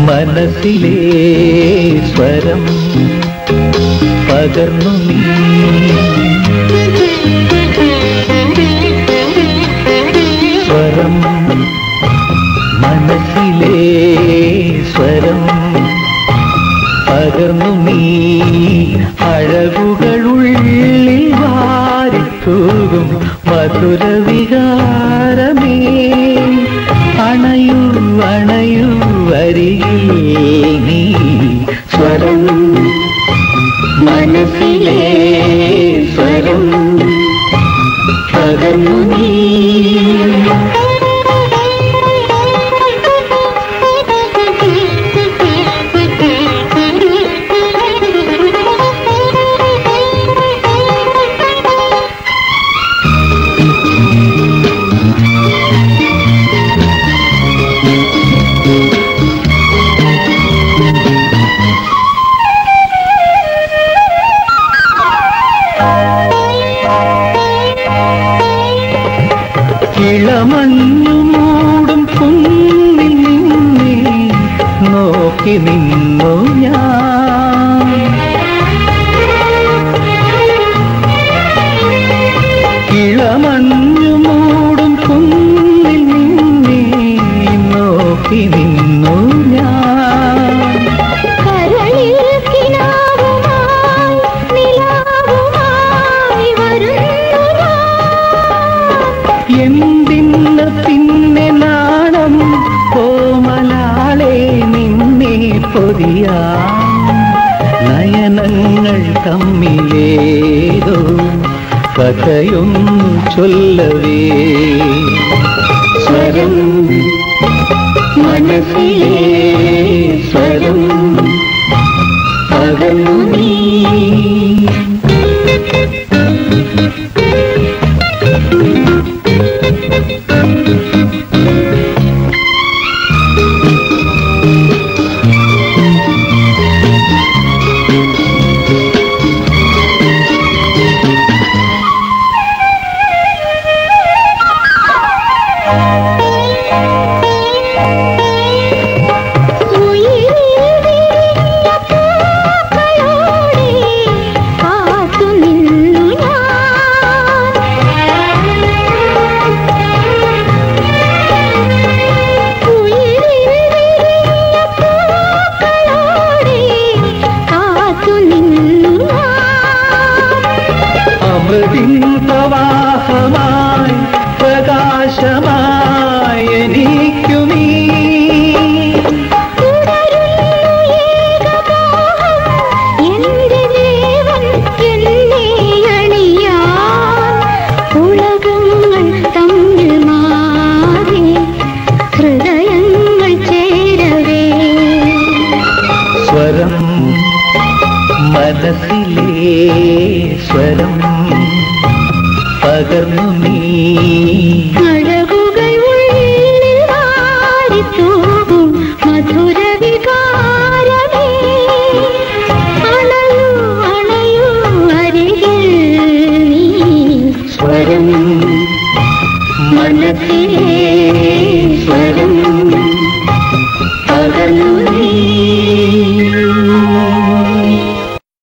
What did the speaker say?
മനസ്സിലെ സ്വരം പകർന്നു നീ സ്വരം മനസ്സിലെ സ്വരം പകർന്നു നീ അഴകുകളുള്ളിൽ വാരിത്തൂകും മധുരവികാരമേ അണയൂ അണയൂ അരികിൽ നീ സ്വരം മനസ്സിലെ സ്വരം പകർന്നു നീ ഇളമഞ്ഞു മൂടും കുന്നിൽ നിന്നെ നോക്കി നിന്നു ഞാൻ ഇളമഞ്ഞു മൂടും കുന്നിൽ നിന്നെ നോക്കി നിന്നു ഞാൻ കരളിൽ കിനാവുമായി നിലാവുമായി വരുന്നു ഞാൻ എന്തിന്ന പിന്നെ നാണം കോമലാളെ നിന്നെ പൊതിയാ നയനങ്ങൾ തമ്മിലേതോ കഥയൊന്നു ചൊല്ലവേ സ്വരം മനസ്സിലെ സ്വരം പകർന്നു നീ കാത്തു നിന്നു കാത്തു നിന്നു അമൃതിൻ പ്രവാഹമായി പ്രകാശമായി എനിക്കു നീ എന്റെ ദേവൻ എന്നെ അണിയാൻ ഉലകങ്ങൾ തമ്മിൽ മാറി ഹൃദയങ്ങൾ ചേരവേ സ്വരം മനസ്സിലെ സ്വരം പകർന്നു നീ അഴ